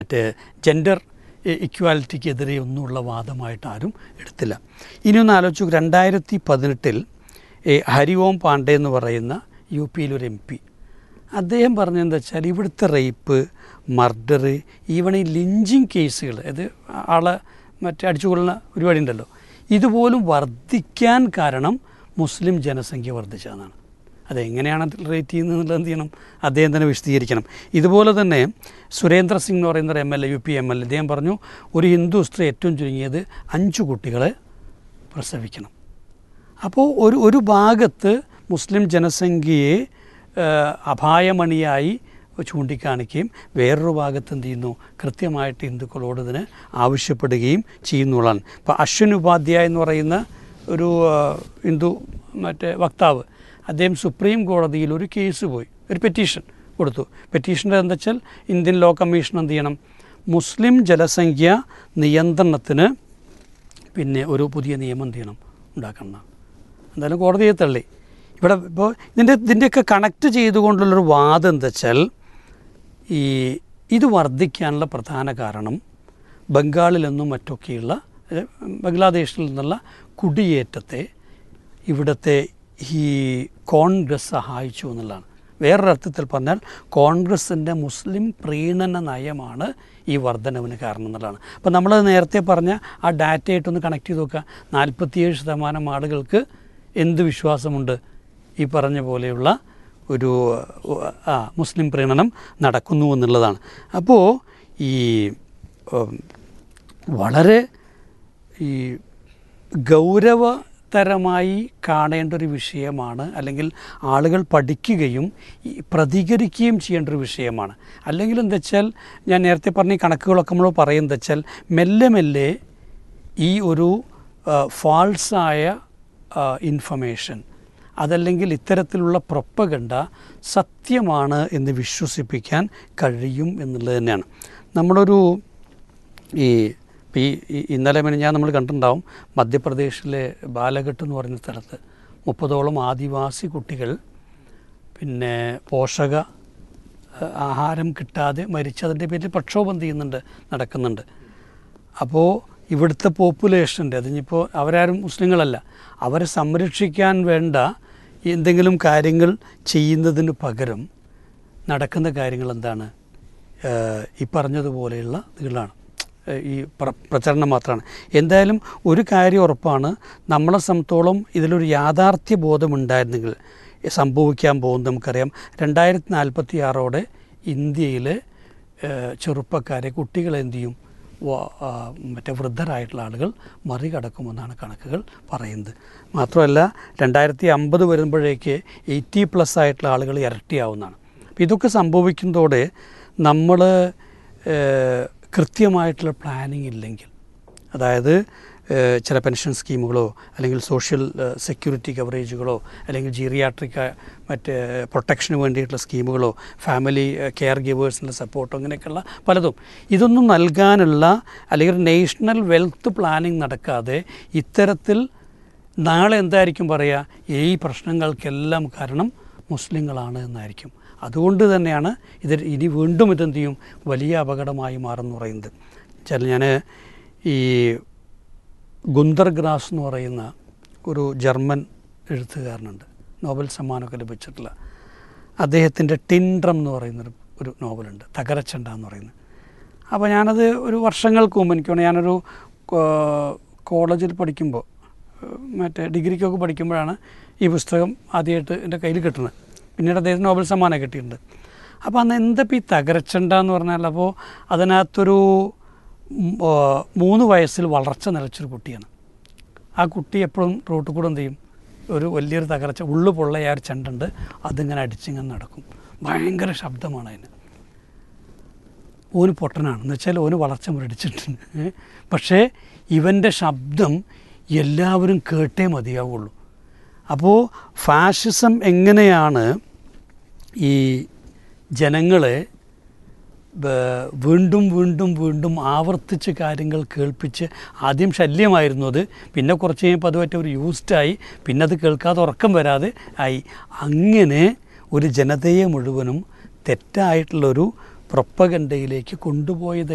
മറ്റേ ജെൻഡർ ഇക്വാലിറ്റിക്കെതിരെ ഒന്നുമുള്ള വാദമായിട്ട് ആരും എടുത്തില്ല ഇനി ഒന്ന് ആലോചിച്ചു രണ്ടായിരത്തി പതിനെട്ടിൽ ഹരി ഓം പാണ്ഡെ എന്ന് പറയുന്ന യു പിയിലൊരു എം പി അദ്ദേഹം പറഞ്ഞതെന്താ വെച്ചാൽ ഇവിടുത്തെ റേപ്പ് മർഡർ ഈവൺ ഈ ലിഞ്ചിങ് കേസുകൾ അത് ആളെ മറ്റേ അടിച്ചുകൊള്ളുന്ന പരിപാടി ഉണ്ടല്ലോ ഇതുപോലും വർദ്ധിക്കാൻ കാരണം മുസ്ലിം ജനസംഖ്യ വർദ്ധിച്ചതെന്നാണ് അതെങ്ങനെയാണ് റേറ്റ് ചെയ്യുന്നത് എന്നുള്ളത് എന്ത് ചെയ്യണം അദ്ദേഹം തന്നെ വിശദീകരിക്കണം ഇതുപോലെ തന്നെ സുരേന്ദ്ര സിംഗ് എന്ന് പറയുന്ന ഒരു M L A U P M L A അദ്ദേഹം പറഞ്ഞു ഒരു ഹിന്ദു സ്ത്രീ ഏറ്റവും ചുരുങ്ങിയത് അഞ്ച് കുട്ടികളെ പ്രസവിക്കണം അപ്പോൾ ഒരു ഒരു ഭാഗത്ത് മുസ്ലിം ജനസംഖ്യയെ ഏഹ്, അപായമണിയായി ചൂണ്ടിക്കാണിക്കുകയും വേറൊരു ഭാഗത്ത് എന്ത് ചെയ്യുന്നു കൃത്യമായിട്ട് ഹിന്ദുക്കളോട് ഇതിന് ആവശ്യപ്പെടുകയും ചെയ്യുന്നുള്ളതാണ് ഇപ്പോൾ അശ്വിൻ ഉപാധ്യായ എന്ന് പറയുന്ന ഒരു ആ, ഹിന്ദു മറ്റേ വക്താവ് അദ്ദേഹം സുപ്രീം കോടതിയിൽ ഒരു കേസ് പോയി ഒരു പെറ്റീഷൻ കൊടുത്തു പെറ്റീഷൻ്റെ എന്താ വെച്ചാൽ ഇന്ത്യൻ ലോ കമ്മീഷൻ എന്ത് ചെയ്യണം മുസ്ലിം ജനസംഖ്യ നിയന്ത്രണത്തിന് പിന്നെ ഒരു പുതിയ നിയമം എന്ത് ചെയ്യണം ഉണ്ടാക്കണം എന്നാണ്. എന്തായാലും കോടതിയെ തള്ളി ഇവിടെ ഇപ്പോൾ ഇതിൻ്റെ ഇതിൻ്റെയൊക്കെ കണക്ട് ചെയ്തുകൊണ്ടുള്ളൊരു വാദം എന്താ വെച്ചാൽ ഈ ഇത് വർദ്ധിക്കാനുള്ള പ്രധാന കാരണം ബംഗാളിൽ നിന്നും മറ്റൊക്കെയുള്ള ഏ, ബംഗ്ലാദേശിൽ നിന്നുള്ള കുടിയേറ്റത്തെ ഇവിടുത്തെ ഈ കോൺഗ്രസ് സഹായിച്ചു എന്നുള്ളതാണ് വേറൊരർത്ഥത്തിൽ പറഞ്ഞാൽ കോൺഗ്രസിൻ്റെ മുസ്ലിം പ്രീണന നയമാണ് ഈ വർധനവിന് കാരണം എന്നുള്ളതാണ് അപ്പോൾ നമ്മൾ നേരത്തെ പറഞ്ഞ ആ ഡാറ്റയായിട്ടൊന്ന് കണക്ട് ചെയ്ത് നോക്കുക നാൽപ്പത്തിയേഴ് ശതമാനം ആളുകൾക്ക് എന്ത് വിശ്വാസമുണ്ട് ഈ പറഞ്ഞ പോലെയുള്ള ഒരു ആ മുസ്ലിം പ്രീണനം നടക്കുന്നു എന്നുള്ളതാണ് അപ്പോൾ ഈ ഉം, വളരെ ഈ ഗൗരവതരമായി കാണേണ്ട ഒരു വിഷയമാണ് അല്ലെങ്കിൽ ആളുകൾ പഠിക്കുകയും ഈ പ്രതികരിക്കുകയും ചെയ്യേണ്ട ഒരു വിഷയമാണ് അല്ലെങ്കിൽ എന്താ വെച്ചാൽ ഞാൻ നേരത്തെ പറഞ്ഞ ഈ കണക്കുകളൊക്കെ നമ്മൾ പറയുന്നത് വെച്ചാൽ മെല്ലെ മെല്ലെ ഈ ഒരു ഫാൾസായ ഇൻഫർമേഷൻ അതല്ലെങ്കിൽ ഇത്തരത്തിലുള്ള പ്രൊപ്പഗണ്ട സത്യമാണ് എന്ന് വിശ്വസിപ്പിക്കാൻ കഴിയും എന്നുള്ളത് തന്നെയാണ് നമ്മളൊരു ഈ ഇപ്പം ഈ ഈ ഇന്നലെ ഞാൻ നമ്മൾ കണ്ടിട്ടുണ്ടാവും മധ്യപ്രദേശിലെ ബാലഘട്ട് എന്ന് പറയുന്ന സ്ഥലത്ത് മുപ്പതോളം ആദിവാസി കുട്ടികൾ പിന്നെ പോഷക ഏഹ്, ആഹാരം കിട്ടാതെ മരിച്ചതിൻ്റെ പേരിൽ പ്രക്ഷോഭം ചെയ്യുന്നുണ്ട് നടക്കുന്നുണ്ട് അപ്പോൾ ഇവിടുത്തെ പോപ്പുലേഷൻ്റെ അതിനിപ്പോൾ അവരാരും മുസ്ലിങ്ങളല്ല അവരെ സംരക്ഷിക്കാൻ വേണ്ട എന്തെങ്കിലും കാര്യങ്ങൾ ചെയ്യുന്നതിന് പകരം നടക്കുന്ന കാര്യങ്ങൾ എന്താണ് ഏഹ് ഈ പറഞ്ഞതുപോലെയുള്ള ഇതുകളാണ് ഏഹ് ഈ പ്ര പ്രചരണം മാത്രമാണ് എന്തായാലും ഒരു കാര്യം ഉറപ്പാണ് നമ്മളെ സംബന്ധിച്ചോളം ഇതിലൊരു യാഥാർത്ഥ്യ ബോധമുണ്ടായിരുന്നെങ്കിൽ സംഭവിക്കാൻ പോകുന്നത് നമുക്കറിയാം രണ്ടായിരത്തി നാൽപ്പത്തി ആറോടെ ഇന്ത്യയിലെ ഏഹ് ചെറുപ്പക്കാരെ കുട്ടികളെ എന്ത് ചെയ്യും വ- ആ, മറ്റേ വൃദ്ധരായിട്ടുള്ള ആളുകൾ മറികടക്കുമെന്നാണ് കണക്കുകൾ പറയുന്നത് മാത്രമല്ല രണ്ടായിരത്തി അമ്പത് വരുമ്പോഴേക്ക് എയ്റ്റി പ്ലസ് ആയിട്ടുള്ള ആളുകൾ ഇരട്ടിയാവുന്നതാണ് അപ്പോൾ ഇതൊക്കെ സംഭവിക്കുന്നതോടെ നമ്മൾ കൃത്യമായിട്ടുള്ള പ്ലാനിങ് ഇല്ലെങ്കിൽ അതായത് ഏഹ് ചില പെൻഷൻ സ്കീമുകളോ അല്ലെങ്കിൽ സോഷ്യൽ ഏഹ് സെക്യൂരിറ്റി കവറേജുകളോ അല്ലെങ്കിൽ ജീറിയാട്രിക് മറ്റ് പ്രൊട്ടക്ഷന് വേണ്ടിയിട്ടുള്ള സ്കീമുകളോ ഫാമിലി ഏഹ് കെയർ ഗിവേഴ്സിൻ്റെ സപ്പോർട്ടോ അങ്ങനെയൊക്കെയുള്ള പലതും ഇതൊന്നും നൽകാനുള്ള അല്ലെങ്കിൽ ഒരു നേഷണൽ വെൽത്ത് പ്ലാനിങ് നടക്കാതെ ഇത്തരത്തിൽ നാളെ എന്തായിരിക്കും പറയുക ഈ പ്രശ്നങ്ങൾക്കെല്ലാം കാരണം മുസ്ലിങ്ങളാണ് എന്നായിരിക്കും അതുകൊണ്ട് തന്നെയാണ് ഇത് ഇനി വീണ്ടും ഇതെന്ത് ചെയ്യും വലിയ അപകടമായി മാറുമെന്ന് പറയുന്നത് ചില ഞാൻ ഈ ഗുന്തർ ഗ്രാസ് എന്ന് പറയുന്ന ഒരു ജർമ്മൻ എഴുത്തുകാരനുണ്ട് നോബൽ സമ്മാനമൊക്കെ ലഭിച്ചിട്ടുള്ള അദ്ദേഹത്തിൻ്റെ ടിൻഡ്രം എന്ന് പറയുന്നൊരു ഒരു നോവലുണ്ട് തകരച്ചണ്ട എന്ന് പറയുന്നത് അപ്പോൾ ഞാനത് ഒരു വർഷങ്ങൾക്ക് മുമ്പ് എനിക്ക് തോന്നുന്നു ഞാനൊരു കോ- കോളേജിൽ പഠിക്കുമ്പോൾ ഏഹ് മറ്റേ ഡിഗ്രിക്കൊക്കെ പഠിക്കുമ്പോഴാണ് ഈ പുസ്തകം ആദ്യമായിട്ട് എൻ്റെ കയ്യിൽ കിട്ടുന്നത് പിന്നീട് അദ്ദേഹത്തിന് നോബൽ സമ്മാനം കിട്ടിയിട്ടുണ്ട് അപ്പോൾ അന്ന് എന്തപ്പോൾ ഈ തകരച്ചണ്ട എന്ന് പറഞ്ഞാൽ അപ്പോൾ അതിനകത്തൊരു ഉം, ആ, മൂന്ന് വയസ്സിൽ വളർച്ച നിലച്ചൊരു കുട്ടിയാണ് ആ കുട്ടി എപ്പോഴും റോട്ടിൽ കൂടെ എന്ത് ചെയ്യും ഒരു വലിയൊരു തകർച്ച ഉള്ളു പൊള്ളയായ ഒരു ചെണ്ടുണ്ട് അതിങ്ങനെ അടിച്ചിങ്ങനെ നടക്കും ഭയങ്കര ശബ്ദമാണ് അതിന് ഓന് പൊട്ടനാണ് എന്ന് വെച്ചാൽ ഓന് വളർച്ച മുരടിച്ചിട്ടുണ്ട് ഏ? പക്ഷേ ഇവൻ്റെ ശബ്ദം എല്ലാവരും കേട്ടേ മതിയാവുള്ളൂ അപ്പോൾ ഫാഷിസം എങ്ങനെയാണ് ഈ ജനങ്ങളെ ബ- വീണ്ടും വീണ്ടും വീണ്ടും ആവർത്തിച്ച് കാര്യങ്ങൾ കേൾപ്പിച്ച് ആദ്യം ശല്യമായിരുന്നു അത് പിന്നെ കുറച്ച് കഴിയുമ്പോൾ അതുമായിട്ട് ഒരു യൂസ്ഡായി പിന്നെ അത് കേൾക്കാതെ ഉറക്കം വരാതെ ആയി അങ്ങനെ ഒരു ജനതയെ മുഴുവനും തെറ്റായിട്ടുള്ളൊരു പ്രൊപ്പഗണ്ടയിലേക്ക് കൊണ്ടുപോയത്